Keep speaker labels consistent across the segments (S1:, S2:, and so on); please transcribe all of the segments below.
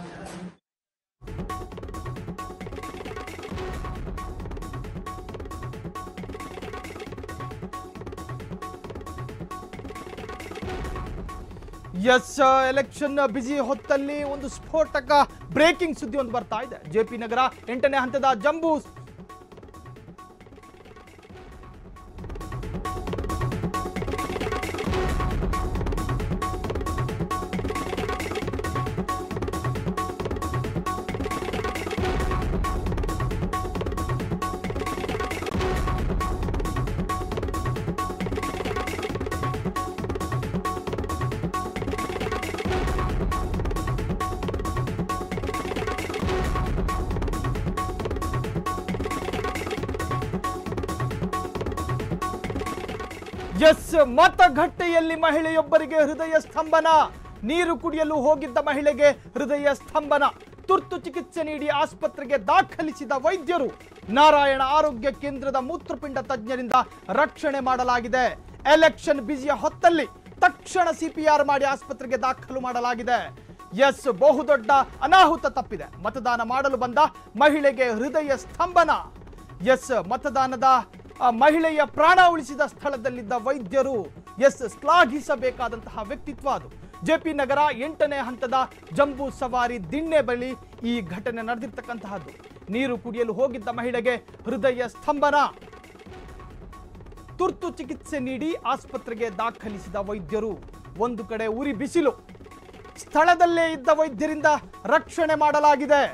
S1: S election ಬಿಸಿ ಹೊತ್ತಲ್ಲಿ ಒಂದು ಸ್ಫೋಟಕ ಬ್ರೇಕಿಂಗ್ ಸುದ್ದಿ ಒಂದು ಬರ್ತಾ ಇದೆ ಜೆಪಿ ನಗರ ಎಂಟನೇ ಹಂತದ ಜಂಬೂ ಎಸ್ ಮತಗಟ್ಟೆಯಲ್ಲಿ ಮಹಿಳೆಯೊಬ್ಬರಿಗೆ ಹೃದಯ ಸ್ತಂಭನ ನೀರು ಕುಡಿಯಲು ಹೋಗಿದ್ದ ಮಹಿಳೆಗೆ ಹೃದಯ ಸ್ತಂಭನ ತುರ್ತು ಚಿಕಿತ್ಸೆ ನೀಡಿ ಆಸ್ಪತ್ರೆಗೆ ದಾಖಲಿಸಿದ ವೈದ್ಯರು ನಾರಾಯಣ ಆರೋಗ್ಯ ಕೇಂದ್ರದ ಮೂತ್ರಪಿಂಡ ತಜ್ಞರಿಂದ ರಕ್ಷಣೆ ಮಾಡಲಾಗಿದೆ ಎಲೆಕ್ಷನ್ ಬಿಸಿಯ ಹೊತ್ತಲ್ಲಿ ತಕ್ಷಣ ಸಿಪಿಆರ್ ಮಾಡಿ ಆಸ್ಪತ್ರೆಗೆ ದಾಖಲು ಮಾಡಲಾಗಿದೆ ಎಸ್ ಬಹುದೊಡ್ಡ ಅನಾಹುತ ತಪ್ಪಿದೆ ಮತದಾನ ಮಾಡಲು ಬಂದ ಮಹಿಳೆಗೆ ಹೃದಯ ಸ್ತಂಭನ ಎಸ್ ಮತದಾನದ ಆ, ಮಹಿಳೆಯ ಪ್ರಾಣ ಉಳಿಸಿದ ಸ್ಥಳದಲ್ಲಿದ್ದ ವೈದ್ಯರು ಎಸ್ ಶ್ಲಾಘಿಸಬೇಕಾದಂತಹ ವ್ಯಕ್ತಿತ್ವ ಅದು ಜೆಪಿ ನಗರ ಎಂಟನೇ ಹಂತದ ಜಂಬೂ ಸವಾರಿ ದಿಣ್ಣೆ ಬಳಿ ಈ ಘಟನೆ ನಡೆದಿರ್ತಕ್ಕಂತಹದ್ದು ನೀರು ಕುಡಿಯಲು ಹೋಗಿದ್ದ ಮಹಿಳೆಗೆ ಹೃದಯ ಸ್ತಂಭನ ತುರ್ತು ಚಿಕಿತ್ಸೆ ನೀಡಿ ಆಸ್ಪತ್ರೆಗೆ ದಾಖಲಿಸಿದ ವೈದ್ಯರು ಒಂದು ಕಡೆ ಉರಿ ಬಿಸಿಲು ಸ್ಥಳದಲ್ಲೇ ಇದ್ದ ವೈದ್ಯರಿಂದ ರಕ್ಷಣೆ ಮಾಡಲಾಗಿದೆ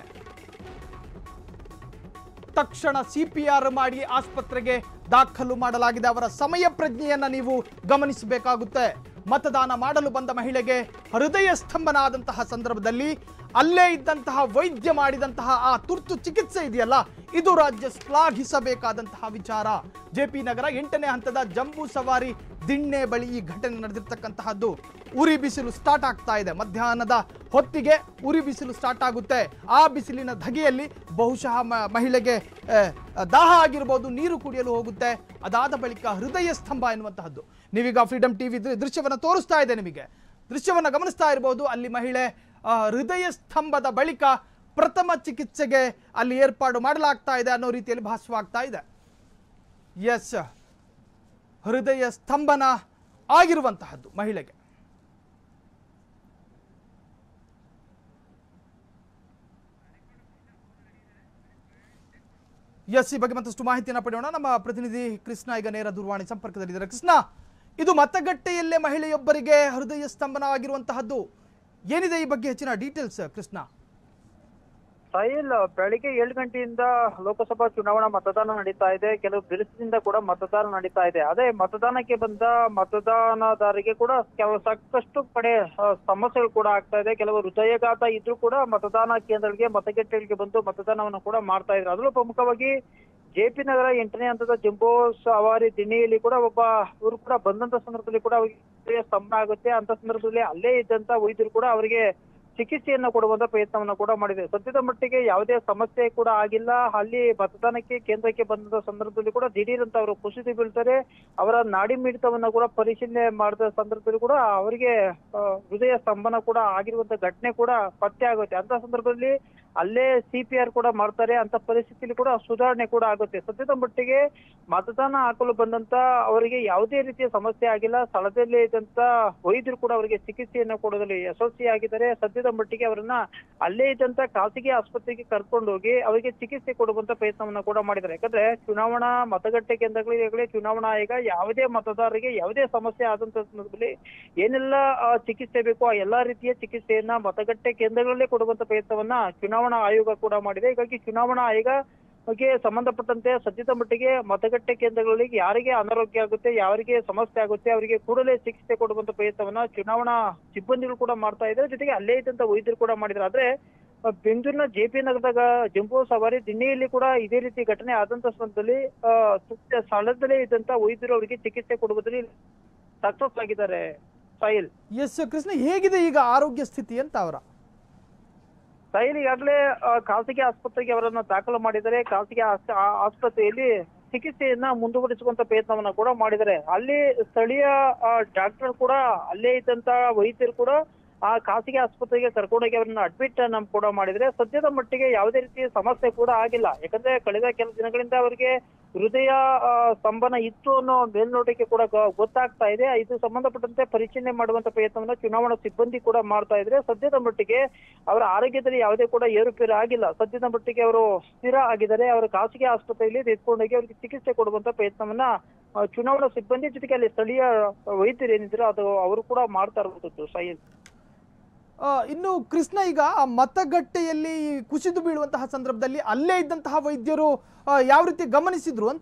S1: ತಕ್ಷಣ ಸಿಪಿಆರ್ ಮಾಡಿ ಆಸ್ಪತ್ರೆಗೆ ದಾಖಲು ಮಾಡಲಾಗಿದೆ ಅವರ ಸಮಯ ಪ್ರಜ್ಞೆಯನ್ನ ನೀವು ಗಮನಿಸಬೇಕಾಗುತ್ತೆ ಮತದಾನ ಮಾಡಲು ಬಂದ ಮಹಿಳೆಗೆ ಹೃದಯ ಸ್ತಂಭನ ಆದಂತಹ ಸಂದರ್ಭದಲ್ಲಿ ಅಲ್ಲೇ ಇದ್ದಂತಹ ವೈದ್ಯ ಮಾಡಿದಂತಹ ಆ ತುರ್ತು ಚಿಕಿತ್ಸೆ ಇದೆಯಲ್ಲ ಇದು ರಾಜ್ಯ ಶ್ಲಾಘಿಸಬೇಕಾದಂತಹ ವಿಚಾರ ಜೆಪಿ ನಗರ ಎಂಟನೇ ಹಂತದ ಜಂಬೂ ಸವಾರಿ ದಿಣ್ಣೆ ಬಳಿ ಈ ಘಟನೆ ನಡೆದಿರ್ತಕ್ಕಂತಹದ್ದು ಉರಿ ಬಿಸಿಲು ಸ್ಟಾರ್ಟ್ ಆಗ್ತಾ ಇದೆ ಮಧ್ಯಾಹ್ನದ ಹೊತ್ತಿಗೆ ಉರಿ ಬಿಸಿಲು ಸ್ಟಾರ್ಟ್ ಆಗುತ್ತೆ ಆ ಬಿಸಿಲಿನ ಧಗೆಯಲ್ಲಿ ಬಹುಶಃ ಮ- ಮಹಿಳೆಗೆ ಆ, ದಾಹ ಆಗಿರ್ಬೋದು ನೀರು ಕುಡಿಯಲು ಹೋಗುತ್ತೆ ಅದಾದ ಬಳಿಕ ಹೃದಯ ಸ್ತಂಭ ಎನ್ನುವಂತಹದ್ದು ನೀವೀಗ ಫ್ರೀಡಮ್ ಟಿವಿ ದೃಶ್ಯವನ್ನು ತೋರಿಸ್ತಾ ಇದೆ ನಿಮಗೆ ದೃಶ್ಯವನ್ನು ಗಮನಿಸ್ತಾ ಇರಬಹುದು ಅಲ್ಲಿ ಮಹಿಳೆ ಆ, ಹೃದಯ ಸ್ತಂಭದ ಬಳಿಕ ಪ್ರಥಮ ಚಿಕಿತ್ಸೆಗೆ ಅಲ್ಲಿ ಏರ್ಪಾಡು ಮಾಡಲಾಗ್ತಾ ಇದೆ ಅನ್ನೋ ರೀತಿಯಲ್ಲಿ ಭಾಸವಾಗ್ತಾ ಇದೆ ಎಸ್ ಹೃದಯ ಸ್ತಂಭನ ಆಗಿರುವಂತಹದ್ದು ಮಹಿಳೆಗೆ ಎಸ್ ಈ ಬಗ್ಗೆ ಮತ್ತಷ್ಟು ಮಾಹಿತಿಯನ್ನು ಪಡೆಯೋಣ ನಮ್ಮ ಪ್ರತಿನಿಧಿ ಕೃಷ್ಣ ಈಗ ನೇರ ದೂರವಾಣಿ ಸಂಪರ್ಕದಲ್ಲಿದ್ದಾರೆ ಕೃಷ್ಣ ಇದು ಮತಗಟ್ಟೆಯಲ್ಲೇ ಮಹಿಳೆಯೊಬ್ಬರಿಗೆ ಹೃದಯ ಸ್ತಂಭನ ಆಗಿರುವಂತಹದ್ದು ಏನಿದೆ ಈ ಬಗ್ಗೆ ಹೆಚ್ಚಿನ ಡೀಟೇಲ್ಸ್ ಕೃಷ್ಣ
S2: ಸಾಹಿಲ್ ಬೆಳಿಗ್ಗೆ ಏಳು ಗಂಟೆಯಿಂದ ಲೋಕಸಭಾ ಚುನಾವಣಾ ಮತದಾನ ನಡೀತಾ ಇದೆ ಕೆಲವು ಬಿರುಸಿನಿಂದ ಕೂಡ ಮತದಾನ ನಡೀತಾ ಇದೆ ಅದೇ ಮತದಾನಕ್ಕೆ ಬಂದ ಮತದಾನದಾರರಿಗೆ ಕೂಡ ಕೆಲವು ಸಾಕಷ್ಟು ಕಡೆ ಆ, ಸಮಸ್ಯೆಗಳು ಕೂಡ ಆಗ್ತಾ ಇದೆ ಕೆಲವು ಹೃದಯಘಾತ ಇದ್ರೂ ಕೂಡ ಮತದಾನ ಕೇಂದ್ರಗಳಿಗೆ ಮತಗಟ್ಟೆಗಳಿಗೆ ಬಂದು ಮತದಾನವನ್ನು ಕೂಡ ಮಾಡ್ತಾ ಇದ್ರು ಅದರಲ್ಲೂ ಪ್ರಮುಖವಾಗಿ ಜೆಪಿ ನಗರ ಎಂಟನೇ ಹಂತದ ಜಂಬೋ ಸವಾರಿ ದಿಣ್ಣಿಯಲ್ಲಿ ಕೂಡ ಒಬ್ಬ ಇವರು ಕೂಡ ಬಂದಂತ ಸಂದರ್ಭದಲ್ಲಿ ಕೂಡ ಅವರಿಗೆ ಹೃದಯ ಸ್ತಂಭನ ಆಗುತ್ತೆ ಅಂತ ಸಂದರ್ಭದಲ್ಲಿ ಅಲ್ಲೇ ಇದ್ದಂತ ವೈದ್ಯರು ಕೂಡ ಅವರಿಗೆ ಚಿಕಿತ್ಸೆಯನ್ನ ಕೊಡುವಂತ ಪ್ರಯತ್ನವನ್ನ ಕೂಡ ಮಾಡಿದೆ ಸದ್ಯದ ಮಟ್ಟಿಗೆ ಯಾವುದೇ ಸಮಸ್ಯೆ ಕೂಡ ಆಗಿಲ್ಲ ಅಲ್ಲಿ ಮತದಾನಕ್ಕೆ ಕೇಂದ್ರಕ್ಕೆ ಬಂದ ಸಂದರ್ಭದಲ್ಲಿ ಕೂಡ ದಿಢೀರ್ ಅಂತ ಅವರು ಕುಸಿದು ಬೀಳ್ತಾರೆ ಅವರ ನಾಡಿ ಮಿಡಿತವನ್ನ ಕೂಡ ಪರಿಶೀಲನೆ ಮಾಡಿದ ಸಂದರ್ಭದಲ್ಲಿ ಕೂಡ ಅವರಿಗೆ ಆ, ಹೃದಯ ಸ್ತಂಭನ ಕೂಡ ಆಗಿರುವಂತ ಘಟನೆ ಕೂಡ ಪತ್ತೆ ಆಗುತ್ತೆ ಅಂತ ಸಂದರ್ಭದಲ್ಲಿ ಅಲ್ಲೇ ಸಿಪಿಆರ್ ಕೂಡ ಮಾಡ್ತಾರೆ ಅಂತ ಪರಿಸ್ಥಿತಿಯಲ್ಲಿ ಕೂಡ ಸುಧಾರಣೆ ಕೂಡ ಆಗುತ್ತೆ ಸದ್ಯದ ಮಟ್ಟಿಗೆ ಮತದಾನ ಹಾಕಲು ಬಂದಂತ ಅವರಿಗೆ ಯಾವುದೇ ರೀತಿಯ ಸಮಸ್ಯೆ ಆಗಿಲ್ಲ ಸ್ಥಳದಲ್ಲೇ ಇದ್ದಂತ ವೈದ್ಯರು ಕೂಡ ಅವರಿಗೆ ಚಿಕಿತ್ಸೆಯನ್ನ ಕೊಡೋದ್ರಲ್ಲಿ ಯಶಸ್ವಿಯಾಗಿದ್ದಾರೆ ಸದ್ಯದ ಮಟ್ಟಿಗೆ ಅವರನ್ನ ಅಲ್ಲೇ ಇದ್ದಂತ ಖಾಸಗಿ ಆಸ್ಪತ್ರೆಗೆ ಕರ್ಕೊಂಡು ಹೋಗಿ ಅವರಿಗೆ ಚಿಕಿತ್ಸೆ ಕೊಡುವಂತ ಪ್ರಯತ್ನವನ್ನ ಕೂಡ ಮಾಡಿದ್ದಾರೆ ಯಾಕಂದ್ರೆ ಚುನಾವಣಾ ಮತಗಟ್ಟೆ ಕೇಂದ್ರಗಳಿಗೆ ಚುನಾವಣಾ ಆಯೋಗ ಯಾವುದೇ ಮತದಾರರಿಗೆ ಯಾವುದೇ ಸಮಸ್ಯೆ ಆದಂತ ಸಂದರ್ಭದಲ್ಲಿ ಏನೆಲ್ಲ ಆ, ಚಿಕಿತ್ಸೆ ಬೇಕು ಆ ಎಲ್ಲಾ ರೀತಿಯ ಚಿಕಿತ್ಸೆಯನ್ನ ಮತಗಟ್ಟೆ ಕೇಂದ್ರಗಳಲ್ಲೇ ಕೊಡುವಂತ ಪ್ರಯತ್ನವನ್ನ ಚುನಾವಣಾ ಆಯೋಗ ಕೂಡ ಮಾಡಿದೆ ಹೀಗಾಗಿ ಚುನಾವಣಾ ಆಯೋಗ ಗೆ ಸಂಬಂಧಪಟ್ಟಂತೆ ಸದ್ಯದ ಮಟ್ಟಿಗೆ ಮತಗಟ್ಟೆ ಕೇಂದ್ರಗಳಲ್ಲಿ ಯಾರಿಗೆ ಅನಾರೋಗ್ಯ ಆಗುತ್ತೆ ಯಾರಿಗೆ ಸಮಸ್ಯೆ ಆಗುತ್ತೆ ಅವರಿಗೆ ಕೂಡಲೇ ಚಿಕಿತ್ಸೆ ಕೊಡುವಂತ ಪ್ರಯತ್ನವನ್ನ ಚುನಾವಣಾ ಸಿಬ್ಬಂದಿಗಳು ಕೂಡ ಮಾಡ್ತಾ ಇದ್ದಾರೆ ಜೊತೆಗೆ ಅಲ್ಲೇ ಇದ್ದಂತ ವೈದ್ಯರು ಕೂಡ ಮಾಡಿದ್ದಾರೆ ಆದ್ರೆ ಆ, ಬೆಂಗಳೂರಿನ ಜೆ ಪಿ ನಗರದಾಗ ಜಂಬೂ ಸವಾರಿ ದಿಣ್ಣಿಯಲ್ಲಿ ಕೂಡ ಇದೇ ರೀತಿ ಘಟನೆ ಆದಂತ ಸಂದರ್ಭದಲ್ಲಿ ಆ, ಸೂಕ್ತ ಸ್ಥಳದಲ್ಲೇ ಇದ್ದಂತ ವೈದ್ಯರು ಅವರಿಗೆ ಚಿಕಿತ್ಸೆ ಕೊಡುವುದರಲ್ಲಿ ಸಕ್ಸಸ್ ಆಗಿದ್ದಾರೆ ಸಾಹಿಲ್
S1: ಎಸ್ ಕೃಷ್ಣ ಹೇಗಿದೆ ಈಗ ಆರೋಗ್ಯ ಸ್ಥಿತಿ ಅಂತ ಅವರ
S2: ಸಾಹಿಲ್ ಈಗಾಗಲೇ ಆ, ಖಾಸಗಿ ಆಸ್ಪತ್ರೆಗೆ ಅವರನ್ನ ದಾಖಲು ಮಾಡಿದ್ದಾರೆ ಖಾಸಗಿ ಆಸ್- ಆ- ಆಸ್ಪತ್ರೆಯಲ್ಲಿ ಚಿಕಿತ್ಸೆಯನ್ನ ಮುಂದುವರಿಸುವಂತ ಪ್ರಯತ್ನವನ್ನ ಕೂಡ ಮಾಡಿದ್ದಾರೆ ಅಲ್ಲಿ ಸ್ಥಳೀಯ ಡಾಕ್ಟರ್ ಕೂಡ ಅಲ್ಲೇ ಇದ್ದಂತ ವೈದ್ಯರು ಕೂಡ ಆ ಖಾಸಗಿ ಆಸ್ಪತ್ರೆಗೆ ಕರ್ಕೊಂಡೋಗಿ ಅವ್ರನ್ನ ಅಡ್ಮಿಟ್ ನಮ್ ಕೂಡ ಮಾಡಿದ್ರೆ ಸದ್ಯದ ಮಟ್ಟಿಗೆ ಯಾವುದೇ ರೀತಿಯ ಸಮಸ್ಯೆ ಕೂಡ ಆಗಿಲ್ಲ ಯಾಕಂದ್ರೆ ಕಳೆದ ಕೆಲ ದಿನಗಳಿಂದ ಅವರಿಗೆ ಹೃದಯ ಆ, ಸ್ತಂಭನ ಇತ್ತು ಅನ್ನೋ ಮೇಲ್ನೋಟಕ್ಕೆ ಕೂಡ ಗ- ಗೊತ್ತಾಗ್ತಾ ಇದೆ ಇದು ಸಂಬಂಧಪಟ್ಟಂತೆ ಪರಿಶೀಲನೆ ಮಾಡುವಂತ ಪ್ರಯತ್ನವನ್ನ ಚುನಾವಣಾ ಸಿಬ್ಬಂದಿ ಕೂಡ ಮಾಡ್ತಾ ಇದ್ರೆ ಸದ್ಯದ ಮಟ್ಟಿಗೆ ಅವರ ಆರೋಗ್ಯದಲ್ಲಿ ಯಾವುದೇ ಕೂಡ ಏರುಪೇರು ಆಗಿಲ್ಲ ಸದ್ಯದ ಮಟ್ಟಿಗೆ ಅವರು ಸ್ಥಿರ ಆಗಿದ್ದಾರೆ ಅವರ ಖಾಸಗಿ ಆಸ್ಪತ್ರೆಯಲ್ಲಿ ತೆಗೆದುಕೊಂಡೋಗಿ ಅವರಿಗೆ ಚಿಕಿತ್ಸೆ ಕೊಡುವಂತ ಪ್ರಯತ್ನವನ್ನ ಆ, ಚುನಾವಣಾ ಸಿಬ್ಬಂದಿ ಜೊತೆಗೆ ಅಲ್ಲಿ ಸ್ಥಳೀಯ ವೈದ್ಯರು ಏನಿದ್ರು ಅದು ಅವರು ಕೂಡ ಮಾಡ್ತಾ ಇರುವಂತದ್ದು ಸೈನ್
S1: ಆ, ಇನ್ನು ಕೃಷ್ಣ ಈಗ ಆ ಮತಗಟ್ಟೆಯಲ್ಲಿ ಕುಸಿದು ಬೀಳುವಂತಹ ಸಂದರ್ಭದಲ್ಲಿ ಅಲ್ಲೇ ಇದ್ದಂತಹ ವೈದ್ಯರು ಆ, ಯಾವ ರೀತಿ ಗಮನಿಸಿದ್ರು ಅಂತ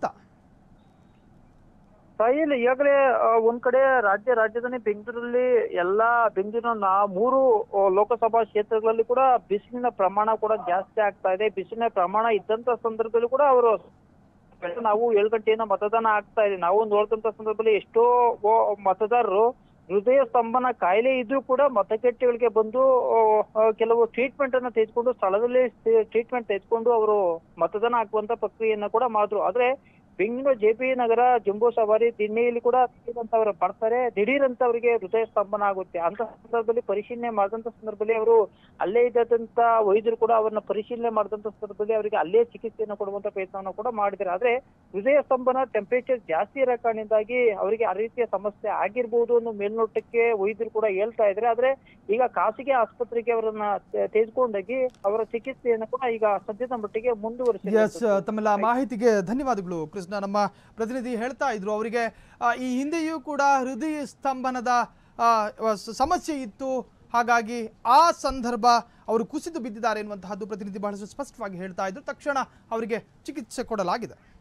S2: ಸಾಹಿಲ್ ಈಗಾಗಲೇ ಆ, ಒಂದ್ ಕಡೆ ರಾಜ್ಯ ರಾಜಧಾನಿ ಬೆಂಗಳೂರಲ್ಲಿ ಎಲ್ಲಾ ಬೆಂಗಳೂರಿನ ಮೂರು ಆ, ಲೋಕಸಭಾ ಕ್ಷೇತ್ರಗಳಲ್ಲಿ ಕೂಡ ಬಿಸಿಲಿನ ಪ್ರಮಾಣ ಕೂಡ ಜಾಸ್ತಿ ಆಗ್ತಾ ಇದೆ ಬಿಸಿಲಿನ ಪ್ರಮಾಣ ಇದ್ದಂತ ಸಂದರ್ಭದಲ್ಲಿ ಕೂಡ ಅವರು ನಾವು ಏಳು ಗಂಟೆಯಿಂದ ಮತದಾನ ಆಗ್ತಾ ಇದೆ ನಾವು ನೋಡಿದಂತ ಸಂದರ್ಭದಲ್ಲಿ ಎಷ್ಟೋ ಓ- ಮತದಾರರು ಹೃದಯ ಸ್ತಂಭನ ಕಾಯಿಲೆ ಇದ್ರೂ ಕೂಡ ಮತಗಟ್ಟೆಗಳಿಗೆ ಬಂದು ಆ, ಆ, ಕೆಲವು ಟ್ರೀಟ್ಮೆಂಟ್ ಅನ್ನ ತೆಗೆದುಕೊಂಡು ಸ್ಥಳದಲ್ಲಿ ಟ್ರೀಟ್ಮೆಂಟ್ ತೆಗೆದುಕೊಂಡು ಅವರು ಮತದಾನ ಹಾಕುವಂತ ಪ್ರಕ್ರಿಯೆಯನ್ನ ಕೂಡ ಮಾಡಿದ್ರು ಆದ್ರೆ ಬೆಂಗಳೂರು ಜೆ ಪಿ ನಗರ ಜಂಬೂ ಸವಾರಿ ದಿಣ್ಣೆಯಲ್ಲಿ ಕೂಡ ಅವರು ಬರ್ತಾರೆ ದಿಢೀರ್ ಅಂತ ಅವರಿಗೆ ಹೃದಯ ಸ್ತಂಭನ ಆಗುತ್ತೆ ಅಂತ ಸಂದರ್ಭದಲ್ಲಿ ಪರಿಶೀಲನೆ ಮಾಡಿದಂತ ಸಂದರ್ಭದಲ್ಲಿ ಅವರು ಅಲ್ಲೇ ಇದ್ದಂತ ವೈದ್ಯರು ಕೂಡ ಅವರನ್ನ ಪರಿಶೀಲನೆ ಮಾಡಿದಂತ ಸಂದರ್ಭದಲ್ಲಿ ಅವರಿಗೆ ಅಲ್ಲೇ ಚಿಕಿತ್ಸೆಯನ್ನು ಕೊಡುವಂತ ಪ್ರಯತ್ನವನ್ನು ಕೂಡ ಮಾಡಿದ್ದಾರೆ ಆದ್ರೆ ಹೃದಯ ಸ್ತಂಭನ ಟೆಂಪರೇಚರ್ ಜಾಸ್ತಿ ಇರೋ ಕಾರಣದಿಂದಾಗಿ ಅವರಿಗೆ ಆ ರೀತಿಯ ಸಮಸ್ಯೆ ಆಗಿರ್ಬೋದು ಅನ್ನೋ ಮೇಲ್ನೋಟಕ್ಕೆ ವೈದ್ಯರು ಕೂಡ ಹೇಳ್ತಾ ಇದ್ದಾರೆ ಆದ್ರೆ ಈಗ ಖಾಸಗಿ ಆಸ್ಪತ್ರೆಗೆ ಅವರನ್ನ ತೆ- ತೆಗೆದುಕೊಂಡೋಗಿ ಅವರ ಚಿಕಿತ್ಸೆಯನ್ನು ಕೂಡ ಈಗ ಸದ್ಯದ ಮಟ್ಟಿಗೆ
S1: ಎಸ್
S2: ಮುಂದುವರಿಸಿದ್ದಾರೆ
S1: ತಮ್ಮೆಲ್ಲ ಮಾಹಿತಿಗೆ ಧನ್ಯವಾದಗಳು ಕೃಷ್ಣ ನಮ್ಮ ಪ್ರತಿನಿಧಿ ಹೇಳ್ತಾ ಇದ್ರು ಅವರಿಗೆ ಆ, ಈ ಹಿಂದೆಯೂ ಕೂಡ ಹೃದಯ ಸ್ತಂಭನದ ಆ, ಸ- ಸಮಸ್ಯೆ ಇತ್ತು ಹಾಗಾಗಿ ಆ ಸಂದರ್ಭ ಅವರು ಕುಸಿದು ಬಿದ್ದಿದ್ದಾರೆ ಎನ್ನುವಂತಹದ್ದು ಪ್ರತಿನಿಧಿ ಬಹಳಷ್ಟು ಸ್ಪಷ್ಟವಾಗಿ ಹೇಳ್ತಾ ಇದ್ರು ತಕ್ಷಣ ಅವರಿಗೆ ಚಿಕಿತ್ಸೆ ಕೊಡಲಾಗಿದೆ